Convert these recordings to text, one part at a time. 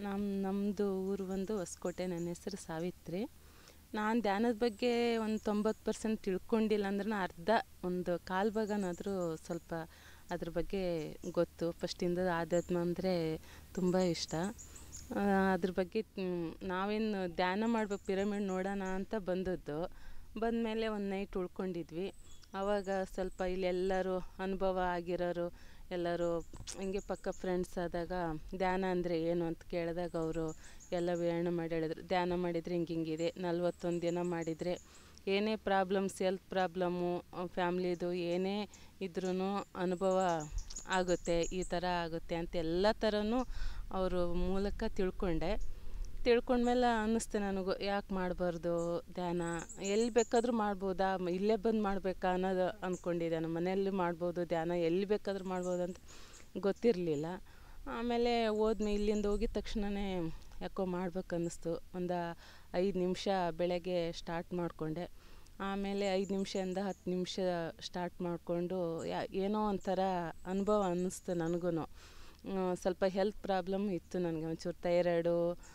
ನಮ್ಮ ನಮ್ಮದು ಊರು ಬಂದು ಹೊಸಕೋಟೆ ನನ್ನ ಹೆಸರು ಸಾವಿತ್ರಿ ನಾನು ಧ್ಯಾನದ ಬಗ್ಗೆ ಒಂದು ತೊಂಬತ್ತು ಪರ್ಸೆಂಟ್ ತಿಳ್ಕೊಂಡಿಲ್ಲ ಅಂದ್ರೂ ಅರ್ಧ ಒಂದು ಕಾಲು ಭಾಗನಾದರೂ ಸ್ವಲ್ಪ ಅದ್ರ ಬಗ್ಗೆ ಗೊತ್ತು ಫಸ್ಟಿಂದ ಆಧ್ಯಾತ್ಮ ಅಂದರೆ ತುಂಬ ಇಷ್ಟ ಆ, ಅದ್ರ ಬಗ್ಗೆ ಮ್, ನಾವೇನು ಧ್ಯಾನ ಮಾಡ್ಬೇಕು ಪಿರಮಿಡ್ ನೋಡೋಣ ಅಂತ ಬಂದದ್ದು ಬಂದಮೇಲೆ ಒಂದು ನೈಟ್ ಉಳ್ಕೊಂಡಿದ್ವಿ ಆವಾಗ ಸ್ವಲ್ಪ ಇಲ್ಲೆಲ್ಲರೂ ಅನುಭವ ಆಗಿರೋರು ಎಲ್ಲರೂ ಹಿಂಗೆ ಪಕ್ಕ ಫ್ರೆಂಡ್ಸ್ ಆದಾಗ ಧ್ಯಾನ ಅಂದರೆ ಏನು ಅಂತ ಕೇಳಿದಾಗ ಅವರು ಎಲ್ಲ ವಿವರಣೆ ಮಾಡಿ ಹೇಳಿದ್ರು ಧ್ಯಾನ ಮಾಡಿದರೆ ಹಿಂಗೆ ಹಿಂಗಿದೆ ನಲ್ವತ್ತೊಂದು ದಿನ ಮಾಡಿದರೆ ಏನೇ ಪ್ರಾಬ್ಲಮ್ಸ್ ಹೆಲ್ತ್ ಪ್ರಾಬ್ಲಮ್ಮು ಫ್ಯಾಮ್ಲಿದು ಏನೇ ಇದ್ರೂ ಅನುಭವ ಆಗುತ್ತೆ ಈ ಥರ ಆಗುತ್ತೆ ಅಂತ ಎಲ್ಲ ಥರನೂ ಅವರು ಮೂಲಕ ತಿಳ್ಕೊಂಡೆ ತಿಳ್ಕೊಂಡ್ಮೇಲೆ ಅನ್ನಿಸ್ತು ನನಗೂ ಯಾಕೆ ಮಾಡಬಾರ್ದು ಧ್ಯಾನ ಎಲ್ಲಿ ಬೇಕಾದರೂ ಮಾಡ್ಬೋದಾ ಮ- ಇಲ್ಲೇ ಬಂದು ಮಾಡಬೇಕಾ ಅನ್ನೋದು ಅಂದ್ಕೊಂಡಿದ್ದೆ ನಮ್ಮ ಮನೆಯಲ್ಲಿ ಮಾಡ್ಬೋದು ಧ್ಯಾನ ಎಲ್ಲಿ ಬೇಕಾದರೂ ಮಾಡ್ಬೋದು ಅಂತ ಗೊತ್ತಿರಲಿಲ್ಲ ಆಮೇಲೆ ಹೋದ್ಮೆ ಇಲ್ಲಿಂದ ಹೋಗಿದ ತಕ್ಷಣವೇ ಯಾಕೋ ಮಾಡ್ಬೇಕು ಅನ್ನಿಸ್ತು ಒಂದು ಐದು ನಿಮಿಷ ಬೆಳಗ್ಗೆ ಸ್ಟಾರ್ಟ್ ಮಾಡಿಕೊಂಡೆ ಆಮೇಲೆ ಐದು ನಿಮಿಷದಿಂದ ಹತ್ತು ನಿಮಿಷ ಸ್ಟಾರ್ಟ್ ಮಾಡಿಕೊಂಡು ಯಾ ಏನೋ ಒಂಥರ ಅನುಭವ ಅನ್ನಿಸ್ತು ನನಗೂ ಸ್ವಲ್ಪ ಹೆಲ್ತ್ ಪ್ರಾಬ್ಲಮ್ ಇತ್ತು ನನಗೆ ಒಂಚೂರು ಥೈರಾಯ್ಡು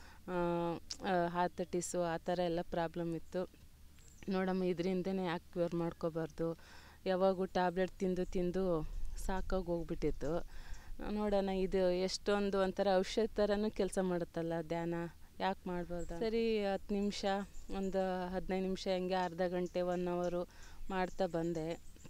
ಹಾರ್ತಟಿಸು ಆ ಥರ ಎಲ್ಲ ಪ್ರಾಬ್ಲಮ್ ಇತ್ತು ನೋಡಮ್ಮ ಇದರಿಂದನೇ ಯಾಕೆ ಕ್ಯೂರ್ ಮಾಡ್ಕೋಬಾರ್ದು ಯಾವಾಗೂ ಟ್ಯಾಬ್ಲೆಟ್ ತಿಂದು ತಿಂದು ಸಾಕಾಗಿ ಹೋಗ್ಬಿಟ್ಟಿತ್ತು ನೋಡೋಣ ಇದು ಎಷ್ಟೊಂದು ಒಂಥರ ಔಷಧ ಥರನೂ ಕೆಲಸ ಮಾಡುತ್ತಲ್ಲ ಧ್ಯಾನ ಯಾಕೆ ಮಾಡ್ಬಾರ್ದು ಸರಿ ಹತ್ತು ನಿಮಿಷ ಒಂದು ಹದಿನೈದು ನಿಮಿಷ ಹೆಂಗೆ ಅರ್ಧ ಗಂಟೆ ಒನ್ ಅವರು ಮಾಡ್ತಾ ಬಂದೆ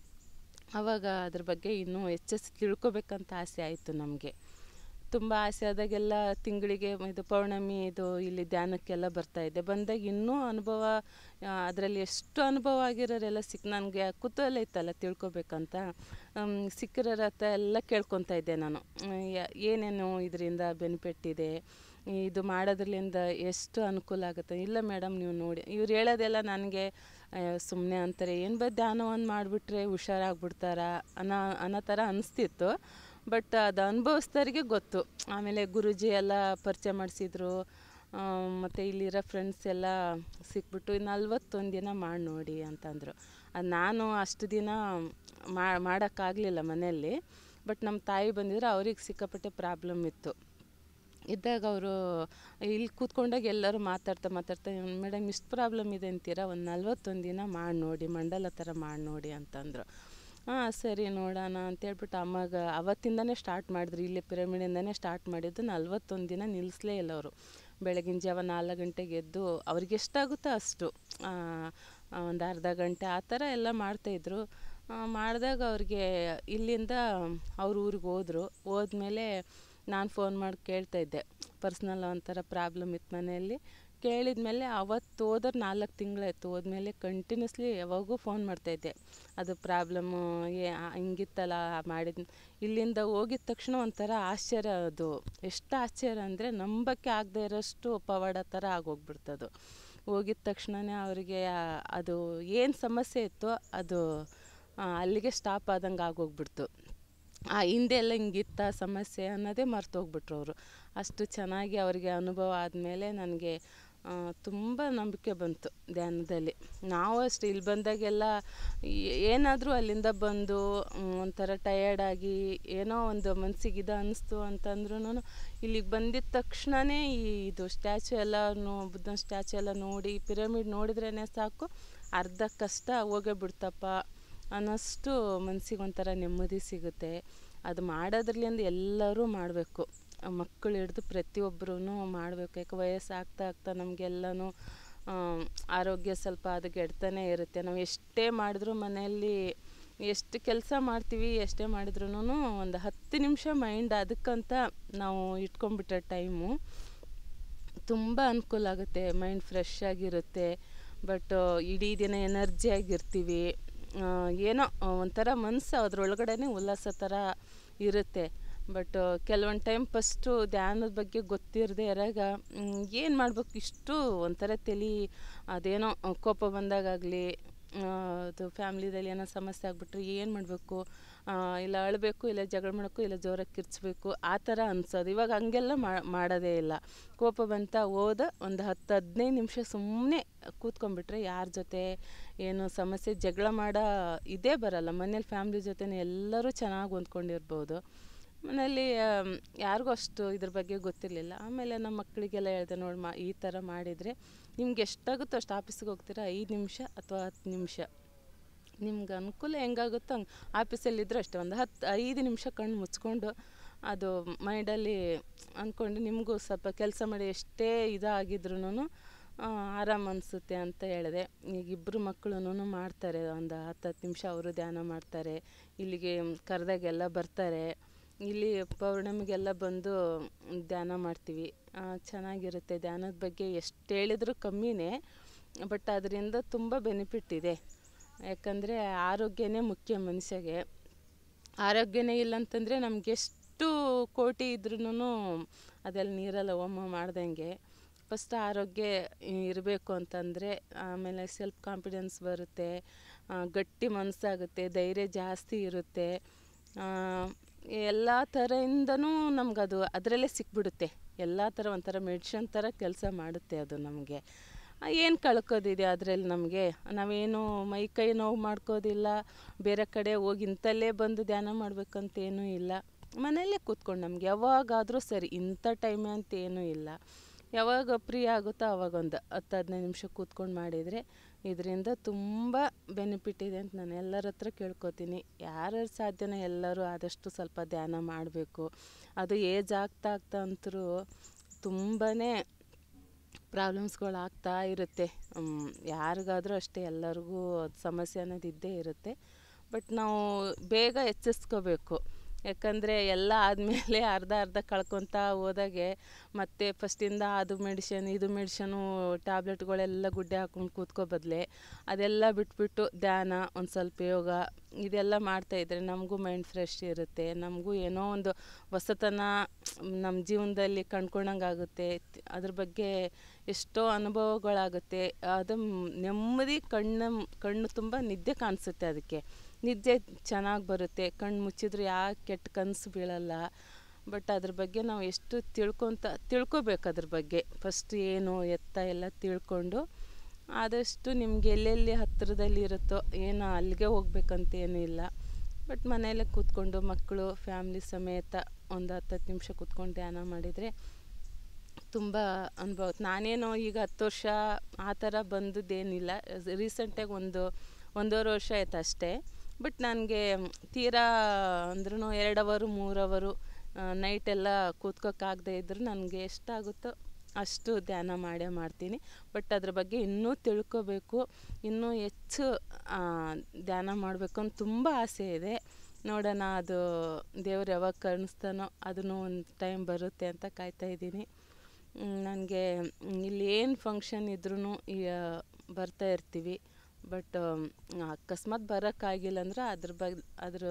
ಆವಾಗ ಅದ್ರ ಬಗ್ಗೆ ಇನ್ನೂ ಹೆಚ್ಚೆಚ್ಚು ತಿಳ್ಕೊಬೇಕಂತ ಆಸೆ ಆಯಿತು ನಮಗೆ ತುಂಬ ಆಸೆ ಆದಾಗೆಲ್ಲ ತಿಂಗಳಿಗೆ ಇದು ಪೌರ್ಣಮಿ ಇದು ಇಲ್ಲಿ ಧ್ಯಾನಕ್ಕೆಲ್ಲ ಬರ್ತಾಯಿದ್ದೆ ಬಂದಾಗ ಇನ್ನೂ ಅನುಭವ ಅದರಲ್ಲಿ ಎಷ್ಟು ಅನುಭವ ಆಗಿರೋರೆಲ್ಲ ಸಿಕ್ ನನಗೆ ಕುತೂಹಲ ಇತ್ತಲ್ಲ ತಿಳ್ಕೊಬೇಕಂತ ಹ್ಮ್, ಸಿಕ್ಕಿರೋರ ಹತ್ರ ಎಲ್ಲ ಕೇಳ್ಕೊತಾ ಇದ್ದೆ ನಾನು ಹ್ಮ್, ಯ- ಏನೇನು ಇದರಿಂದ ಬೆನಿಫಿಟ್ ಇದೆ ಇದು ಮಾಡೋದ್ರಲ್ಲಿಂದ ಎಷ್ಟು ಅನುಕೂಲ ಆಗುತ್ತೆ ಇಲ್ಲ ಮೇಡಮ್ ನೀವು ನೋಡಿ ಇವ್ರು ಹೇಳೋದೆಲ್ಲ ನನಗೆ ಸುಮ್ಮನೆ ಅಂತಾರೆ ಏನು ಬ ಧ್ಯಾನ ಒಂದು ಮಾಡಿಬಿಟ್ರೆ ಹುಷಾರಾಗ್ಬಿಡ್ತಾರ ಅನ್ನೋ ಅನ್ನೋ ಥರ ಅನಿಸ್ತಿತ್ತು ಬಟ್ ಅದು ಅನುಭವಿಸ್ದವ್ರಿಗೆ ಗೊತ್ತು ಆಮೇಲೆ ಗುರೂಜಿ ಎಲ್ಲ ಪರಿಚಯ ಮಾಡಿಸಿದ್ರು ಮತ್ತು ಇಲ್ಲಿರೋ ಫ್ರೆಂಡ್ಸ್ ಎಲ್ಲ ಸಿಕ್ಬಿಟ್ಟು ನಲ್ವತ್ತೊಂದು ದಿನ ಮಾಡಿ ನೋಡಿ ಅಂತಂದರು ಅದು ನಾನು ಅಷ್ಟು ದಿನ ಮಾಡೋಕ್ಕಾಗಲಿಲ್ಲ ಮನೆಯಲ್ಲಿ ಬಟ್ ನಮ್ಮ ತಾಯಿ ಬಂದಿದ್ರು ಅವ್ರಿಗೆ ಸಿಕ್ಕಾಪಟ್ಟೆ ಪ್ರಾಬ್ಲಮ್ ಇತ್ತು ಇದ್ದಾಗ ಅವರು ಇಲ್ಲಿ ಕೂತ್ಕೊಂಡಾಗ ಎಲ್ಲರೂ ಮಾತಾಡ್ತಾ ಮಾತಾಡ್ತಾ ಮೇಡಮ್ ಇಷ್ಟು ಪ್ರಾಬ್ಲಮ್ ಇದೆ ಅಂತೀರಾ ಒಂದು ನಲ್ವತ್ತೊಂದು ದಿನ ಮಾಡಿ ನೋಡಿ ಮಂಡಲ ಥರ ಮಾಡಿ ನೋಡಿ ಅಂತಂದರು ಹಾಂ ಸರಿ ನೋಡೋಣ ಅಂತೇಳ್ಬಿಟ್ಟು ಅಮ್ಮಗೆ ಅವತ್ತಿಂದನೇ ಸ್ಟಾರ್ಟ್ ಮಾಡಿದ್ರು ಇಲ್ಲೇ ಪಿರಮಿಡಿಂದನೇ ಸ್ಟಾರ್ಟ್ ಮಾಡಿದ್ದು ನಲ್ವತ್ತೊಂದು ದಿನ ನಿಲ್ಲಿಸಲೇ ಇಲ್ಲ ಅವರು ಬೆಳಗಿನ ಜಾವ ನಾಲ್ಕು ಗಂಟೆಗೆ ಎದ್ದು ಅವ್ರಿಗೆ ಎಷ್ಟಾಗುತ್ತೋ ಅಷ್ಟು ಒಂದು ಅರ್ಧ ಗಂಟೆ ಆ ಥರ ಎಲ್ಲ ಮಾಡ್ತಾಯಿದ್ರು ಮಾಡಿದಾಗ ಅವ್ರಿಗೆ ಇಲ್ಲಿಂದ ಅವ್ರ ಊರಿಗೆ ಹೋದರು ಹೋದ್ಮೇಲೆ ನಾನು ಫೋನ್ ಮಾಡಿ ಕೇಳ್ತಾ ಇದ್ದೆ ಪರ್ಸ್ನಲ್ ಒಂಥರ ಪ್ರಾಬ್ಲಮ್ ಇತ್ತು ಮನೆಯಲ್ಲಿ ಕೇಳಿದ ಮೇಲೆ ಅವತ್ತು ಹೋದ್ರೆ ನಾಲ್ಕು ತಿಂಗಳಾಯ್ತು ಹೋದ್ಮೇಲೆ ಕಂಟಿನ್ಯೂಸ್ಲಿ ಯಾವಾಗೂ ಫೋನ್ ಮಾಡ್ತಾಯಿದ್ದೆ ಅದು ಪ್ರಾಬ್ಲಮ್ಮು ಏ ಆ- ಹಿಂಗಿತ್ತಲ್ಲ ಮಾಡಿದ ಇಲ್ಲಿಂದ ಹೋಗಿದ ತಕ್ಷಣ ಒಂಥರ ಆಶ್ಚರ್ಯ ಅದು ಎಷ್ಟು ಆಶ್ಚರ್ಯ ಅಂದರೆ ನಂಬಕ್ಕೆ ಆಗದೆ ಇರೋಷ್ಟು ಪವಾಡ ಥರ ಆಗೋಗ್ಬಿಡ್ತದು ಹೋಗಿದ ತಕ್ಷಣವೇ ಅವರಿಗೆ ಅದು ಏನು ಸಮಸ್ಯೆ ಇತ್ತೋ ಅದು ಆ, ಅಲ್ಲಿಗೆ ಸ್ಟಾಪ್ ಆದಂಗೆ ಆಗೋಗ್ಬಿಡ್ತು ಆ ಹಿಂದೆ ಎಲ್ಲ ಹಿಂಗಿತ್ತ ಸಮಸ್ಯೆ ಅನ್ನೋದೇ ಮರ್ತೋಗ್ಬಿಟ್ರು ಅವರು ಅಷ್ಟು ಚೆನ್ನಾಗಿ ಅವರಿಗೆ ಅನುಭವ ಆದಮೇಲೆ ನನಗೆ ತುಂಬ ನಂಬಿಕೆ ಬಂತು ಧ್ಯಾನದಲ್ಲಿ ನಾವು ಅಷ್ಟೇ ಇಲ್ಲಿ ಬಂದಾಗೆಲ್ಲ ಏನಾದರೂ ಅಲ್ಲಿಂದ ಬಂದು ಮ್, ಒಂಥರ ಟಯರ್ಡಾಗಿ ಏನೋ ಒಂದು ಮನ್ಸಿಗೆ ಇದು ಅನ್ನಿಸ್ತು ಅಂತಂದ್ರೂ ಇಲ್ಲಿಗೆ ಬಂದಿದ್ದ ತಕ್ಷಣವೇ ಈ ಇದು ಸ್ಟ್ಯಾಚು ಎಲ್ಲ ನೋ ಬುದ್ಧನ ಸ್ಟ್ಯಾಚು ಎಲ್ಲ ನೋಡಿ ಪಿರಮಿಡ್ ನೋಡಿದ್ರೇ ಸಾಕು ಅರ್ಧ ಕಷ್ಟ ಹೋಗೇ ಬಿಡ್ತಪ್ಪ ಅನ್ನೋಷ್ಟು ಮನ್ಸಿಗೆ ಒಂಥರ ನೆಮ್ಮದಿ ಸಿಗುತ್ತೆ ಅದು ಮಾಡೋದ್ರಲ್ಲಿಂದ ಎಲ್ಲರೂ ಮಾಡಬೇಕು ಮಕ್ಕಳು ಹಿಡ್ದು ಪ್ರತಿಯೊಬ್ಬರೂ ಮಾಡಬೇಕು ಯಾಕೆ ವಯಸ್ಸು ಆಗ್ತಾ ಆಗ್ತಾ ನಮಗೆಲ್ಲನೂ ಆರೋಗ್ಯ ಸ್ವಲ್ಪ ಅದು ಗೆಡ್ತಾನೆ ಇರುತ್ತೆ ನಾವು ಎಷ್ಟೇ ಮಾಡಿದ್ರೂ ಮನೆಯಲ್ಲಿ ಎಷ್ಟು ಕೆಲಸ ಮಾಡ್ತೀವಿ ಎಷ್ಟೇ ಮಾಡಿದ್ರೂ ಒಂದು ಹತ್ತು ನಿಮಿಷ ಮೈಂಡ್ ಅದಕ್ಕಂತ ನಾವು ಇಟ್ಕೊಂಡ್ಬಿಟ್ರೆ ಟೈಮು ತುಂಬ ಅನುಕೂಲ ಆಗುತ್ತೆ ಮೈಂಡ್ ಫ್ರೆಶ್ ಆಗಿರುತ್ತೆ ಬಟ್ ಇಡೀ ದಿನ ಎನರ್ಜಿ ಆಗಿರ್ತೀವಿ ಆ, ಏನೋ ಒಂಥರ ಮನಸ್ಸು ಅದ್ರೊಳಗಡೆ ಉಲ್ಲಾಸ ಥರ ಇರುತ್ತೆ ಬಟ್ ಕೆಲವೊಂದು ಟೈಮ್ ಫಸ್ಟು ಧ್ಯಾನದ ಬಗ್ಗೆ ಗೊತ್ತಿರದೆ ಇರಾಗ ಏನು ಮಾಡ್ಬೇಕು ಇಷ್ಟು ಒಂಥರ ತಲೆ ಅದೇನೋ ಕೋಪ ಬಂದಾಗಲಿ ಅದು ಫ್ಯಾಮ್ಲಿದಲ್ಲಿ ಏನೋ ಸಮಸ್ಯೆ ಆಗ್ಬಿಟ್ರೆ ಏನು ಮಾಡಬೇಕು ಇಲ್ಲ ಅಳಬೇಕು ಇಲ್ಲ ಜಗಳ ಮಾಡಬೇಕು ಇಲ್ಲ ಜೋರಾಗಿ ಕಿರ್ಚಬೇಕು ಆ ಥರ ಅನ್ಸೋದು ಇವಾಗ ಹಂಗೆಲ್ಲ ಮಾಡೋದೇ ಇಲ್ಲ ಕೋಪ ಬಂತ ಹೋದ ಒಂದು ಹತ್ತು ಹದಿನೈದು ನಿಮಿಷ ಸುಮ್ಮನೆ ಕೂತ್ಕೊಂಡ್ಬಿಟ್ರೆ ಯಾರ ಜೊತೆ ಏನು ಸಮಸ್ಯೆ ಜಗಳ ಮಾಡೋ ಇದೇ ಬರಲ್ಲ ಮನೇಲಿ ಫ್ಯಾಮ್ಲಿ ಜೊತೆ ಎಲ್ಲರೂ ಚೆನ್ನಾಗಿ ಹೊಂದ್ಕೊಂಡಿರ್ಬೋದು ಮನೇಲಿ ಆಮ್, ಯಾರಿಗೂ ಅಷ್ಟು ಇದ್ರ ಬಗ್ಗೆ ಗೊತ್ತಿರಲಿಲ್ಲ ಆಮೇಲೆ ನಮ್ಮ ಮಕ್ಕಳಿಗೆಲ್ಲ ಹೇಳಿದೆ ನೋಡಿ ಮಾ ಈ ಥರ ಮಾಡಿದರೆ ನಿಮ್ಗೆ ಎಷ್ಟಾಗುತ್ತೋ ಅಷ್ಟು ಆಫೀಸಿಗೆ ಹೋಗ್ತೀರಾ ಐದು ನಿಮಿಷ ಅಥವಾ ಹತ್ತು ನಿಮಿಷ ನಿಮ್ಗೆ ಅನುಕೂಲ ಹೆಂಗಾಗುತ್ತೋ ಹಂಗೆ ಆಫೀಸಲ್ಲಿದ್ದರೂ ಅಷ್ಟೇ ಒಂದು ಹತ್ತು ಐದು ನಿಮಿಷ ಕಣ್ಣು ಮುಚ್ಕೊಂಡು ಅದು ಮೈಂಡಲ್ಲಿ ಅಂದ್ಕೊಂಡು ನಿಮಗೂ ಸ್ವಲ್ಪ ಕೆಲಸ ಮಾಡಿ ಎಷ್ಟೇ ಇದಾಗಿದ್ರೂ ಆರಾಮ ಅನಿಸುತ್ತೆ ಅಂತ ಹೇಳಿದೆ ಈಗ ಇಬ್ಬರು ಮಕ್ಕಳು ಮಾಡ್ತಾರೆ ಒಂದು ಹತ್ತು ಹತ್ತು ನಿಮಿಷ ಅವರು ಧ್ಯಾನ ಮಾಡ್ತಾರೆ ಇಲ್ಲಿಗೆ ಕರೆದಾಗೆಲ್ಲ ಬರ್ತಾರೆ ಇಲ್ಲಿ ಪೌರ್ಣಮಿಗೆಲ್ಲ ಬಂದು ಧ್ಯಾನ ಮಾಡ್ತೀವಿ ಆ, ಚೆನ್ನಾಗಿರುತ್ತೆ ಧ್ಯಾನದ ಬಗ್ಗೆ ಎಷ್ಟು ಹೇಳಿದ್ರು ಕಮ್ಮಿನೇ ಬಟ್ ಅದರಿಂದ ತುಂಬ ಬೆನಿಫಿಟ್ ಇದೆ ಯಾಕಂದರೆ ಆರೋಗ್ಯನೇ ಮುಖ್ಯ ಮನುಷ್ಯಗೆ ಆರೋಗ್ಯನೇ ಇಲ್ಲ ಅಂತಂದರೆ ನಮ್ಗೆ ಎಷ್ಟು ಕೋಟಿ ಇದ್ರೂ ಅದೆಲ್ಲ ನೀರೆಲ್ಲ ಹೋಮ ಮಾಡ್ದಂಗೆ ಫಸ್ಟ್ ಆರೋಗ್ಯ ಇರಬೇಕು ಅಂತಂದರೆ ಆಮೇಲೆ ಸೆಲ್ಫ್ ಕಾನ್ಫಿಡೆನ್ಸ್ ಬರುತ್ತೆ ಆ, ಗಟ್ಟಿ ಮನಸ್ಸಾಗುತ್ತೆ ಧೈರ್ಯ ಜಾಸ್ತಿ ಇರುತ್ತೆ ಎಲ್ಲ ಥರದಿಂದನೂ ನಮಗದು ಅದರಲ್ಲೇ ಸಿಕ್ಬಿಡುತ್ತೆ ಎಲ್ಲ ಥರ ಒಂಥರ ಮೆಡಿಷನ್ ಥರ ಕೆಲಸ ಮಾಡುತ್ತೆ ಅದು ನಮಗೆ ಏನು ಕಳ್ಕೋದಿದೆ ಅದರಲ್ಲಿ ನಮಗೆ ನಾವೇನು ಮೈ ಕೈ ನೋವು ಮಾಡ್ಕೋದಿಲ್ಲ ಬೇರೆ ಕಡೆ ಹೋಗಿ ಇಂಥಲ್ಲೇ ಬಂದು ಧ್ಯಾನ ಮಾಡ್ಬೇಕಂತ ಏನೂ ಇಲ್ಲ ಮನೆಯಲ್ಲೇ ಕೂತ್ಕೊಂಡು ನಮ್ಗೆ ಯಾವಾಗಾದರೂ ಸರಿ ಇಂಥ ಟೈಮೇ ಅಂತ ಏನೂ ಇಲ್ಲ ಯಾವಾಗ ಫ್ರೀ ಆಗುತ್ತೋ ಆವಾಗ ಒಂದು ಹತ್ತು ಹದಿನೈದು ನಿಮಿಷ ಕೂತ್ಕೊಂಡು ಮಾಡಿದರೆ ಇದರಿಂದ ತುಂಬ ಬೆನಿಫಿಟ್ ಇದೆ ಅಂತ ನಾನು ಎಲ್ಲರ ಹತ್ರ ಕೇಳ್ಕೊತೀನಿ ಯಾರ್ಯಾರು ಸಾಧ್ಯನೋ ಎಲ್ಲರೂ ಆದಷ್ಟು ಸ್ವಲ್ಪ ಧ್ಯಾನ ಮಾಡಬೇಕು ಅದು ಏಜ್ ಆಗ್ತಾ ಆಗ್ತಾ ಅಂತರೂ ತುಂಬಾ ಪ್ರಾಬ್ಲಮ್ಸ್ಗಳು ಆಗ್ತಾ ಇರುತ್ತೆ ಮ್, ಯಾರಿಗಾದರೂ ಅಷ್ಟೇ ಎಲ್ಲರಿಗೂ ಅದು ಸಮಸ್ಯೆ ಅನ್ನೋದು ಇದ್ದೇ ಇರುತ್ತೆ ಬಟ್ ನಾವು ಬೇಗ ಎಚ್ಚರಿಸ್ಕೋಬೇಕು ಯಾಕಂದರೆ ಎಲ್ಲ ಆದಮೇಲೆ ಅರ್ಧ ಅರ್ಧ ಕಳ್ಕೊತಾ ಹೋದಾಗೆ ಮತ್ತೆ ಫಸ್ಟಿಂದ ಅದು ಮೆಡಿಷನ್ ಇದು ಮೆಡಿಷನು ಟ್ಯಾಬ್ಲೆಟ್ಗಳೆಲ್ಲ ಗುಡ್ಡೆ ಹಾಕ್ಕೊಂಡು ಕೂತ್ಕೋ ಬದಲೇ ಅದೆಲ್ಲ ಬಿಟ್ಬಿಟ್ಟು ಧ್ಯಾನ ಒಂದು ಸ್ವಲ್ಪ ಯೋಗ ಇದೆಲ್ಲ ಮಾಡ್ತಾಯಿದ್ರೆ ನಮಗೂ ಮೈಂಡ್ ಫ್ರೆಶ್ ಇರುತ್ತೆ ನಮಗೂ ಏನೋ ಒಂದು ಹೊಸತನ ನಮ್ಮ ಜೀವನದಲ್ಲಿ ಕಂಡ್ಕೊಂಡಂಗೆ ಆಗುತ್ತೆ ಅದ್ರ ಬಗ್ಗೆ ಎಷ್ಟೋ ಅನುಭವಗಳಾಗುತ್ತೆ ಅದು ಮ್- ನೆಮ್ಮದಿ ಕಣ್ಣು ಕಣ್ಣು ತುಂಬ ನಿದ್ದೆ ಕಾಣಿಸುತ್ತೆ ಅದಕ್ಕೆ ನಿದ್ದೆ ಚೆನ್ನಾಗಿ ಬರುತ್ತೆ ಕಣ್ಣು ಮುಚ್ಚಿದ್ರೆ ಯಾವ ಕೆಟ್ಟ ಕನಸು ಬೀಳಲ್ಲ ಬಟ್ ಅದ್ರ ಬಗ್ಗೆ ನಾವು ಎಷ್ಟು ತಿಳ್ಕೊತ ತಿಳ್ಕೊಬೇಕು ಅದ್ರ ಬಗ್ಗೆ ಫಸ್ಟ್ ಏನು ಎತ್ತ ಎಲ್ಲ ತಿಳ್ಕೊಂಡು ಆದಷ್ಟು ನಿಮ್ಗೆ ಎಲ್ಲೆಲ್ಲಿ ಹತ್ತಿರದಲ್ಲಿ ಇರುತ್ತೋ ಏನು ಅಲ್ಲಿಗೆ ಹೋಗ್ಬೇಕಂತ ಏನೂ ಇಲ್ಲ ಬಟ್ ಮನೆಯಲ್ಲೇ ಕೂತ್ಕೊಂಡು ಮಕ್ಕಳು ಫ್ಯಾಮ್ಲಿ ಸಮೇತ ಒಂದು ಹತ್ತು ಹತ್ತು ನಿಮಿಷ ಕೂತ್ಕೊಂಡು ಧ್ಯಾನ ಮಾಡಿದರೆ ತುಂಬ ಅನುಭವ ನಾನೇನು ಈಗ ಹತ್ತು ವರ್ಷ ಆ ಥರ ಬಂದದ್ದೇನಿಲ್ಲ ರೀಸೆಂಟಾಗಿ ಒಂದು ಒಂದೂವರೆ ವರ್ಷ ಆಯ್ತು ಅಷ್ಟೇ ಬಟ್ ನನಗೆ ತೀರಾ ಅಂದ್ರೂ ಎರಡು ಅವರು ಮೂರು ಅವರು ನೈಟೆಲ್ಲ ಕೂತ್ಕೋಕ್ಕಾಗದೇ ಇದ್ದರೂ ನನಗೆ ಎಷ್ಟಾಗುತ್ತೋ ಅಷ್ಟು ಧ್ಯಾನ ಮಾಡೇ ಮಾಡ್ತೀನಿ ಬಟ್ ಅದ್ರ ಬಗ್ಗೆ ಇನ್ನೂ ತಿಳ್ಕೊಬೇಕು ಇನ್ನೂ ಹೆಚ್ಚು ಆ, ಧ್ಯಾನ ಮಾಡಬೇಕು ಅಂತ ತುಂಬ ಆಸೆ ಇದೆ ನೋಡೋಣ ಅದು ದೇವ್ರು ಯಾವಾಗ ಕರುಣಿಸ್ತಾನೋ ಅದನ್ನು ಒಂದು ಟೈಮ್ ಬರುತ್ತೆ ಅಂತ ಕಾಯ್ತಾ ಇದ್ದೀನಿ ನನಗೆ ಇಲ್ಲಿ ಏನು ಫಂಕ್ಷನ್ ಇದ್ರೂ ಬರ್ತಾ ಇರ್ತೀವಿ ಬಟ್ ಅಕಸ್ಮಾತ್ ಬರೋಕ್ಕಾಗಿಲ್ಲ ಅಂದ್ರೆ ಅದ್ರ ಬಗ್ ಅದ್ರ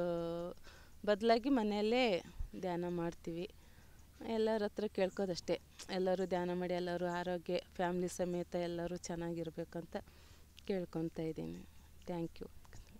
ಬದಲಾಗಿ ಮನೆಯಲ್ಲೇ ಧ್ಯಾನ ಮಾಡ್ತೀವಿ ಎಲ್ಲರ ಹತ್ರ ಕೇಳ್ಕೋದಷ್ಟೇ ಎಲ್ಲರೂ ಧ್ಯಾನ ಮಾಡಿ ಎಲ್ಲರೂ ಆರೋಗ್ಯ ಫ್ಯಾಮ್ಲಿ ಸಮೇತ ಎಲ್ಲರೂ ಚೆನ್ನಾಗಿರ್ಬೇಕಂತ ಕೇಳ್ಕೊತಾ ಇದ್ದೀನಿ ಥ್ಯಾಂಕ್ ಯು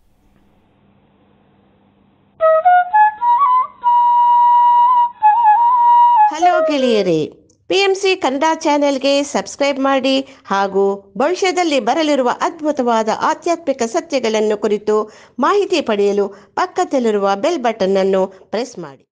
ಹಲೋ ಗೆಳೆಯರೇ ಪಿ ಎಂ ಸಿ ಕನ್ನಡ ಚಾನೆಲ್ಗೆ ಸಬ್ಸ್ಕ್ರೈಬ್ ಮಾಡಿ ಹಾಗೂ ಭವಿಷ್ಯದಲ್ಲಿ ಬರಲಿರುವ ಅದ್ಭುತವಾದ ಆಧ್ಯಾತ್ಮಿಕ ಸತ್ಯಗಳನ್ನು ಕುರಿತು ಮಾಹಿತಿ ಪಡೆಯಲು ಪಕ್ಕದಲ್ಲಿರುವ ಬೆಲ್ ಬಟನ್ ಅನ್ನು ಪ್ರೆಸ್ ಮಾಡಿ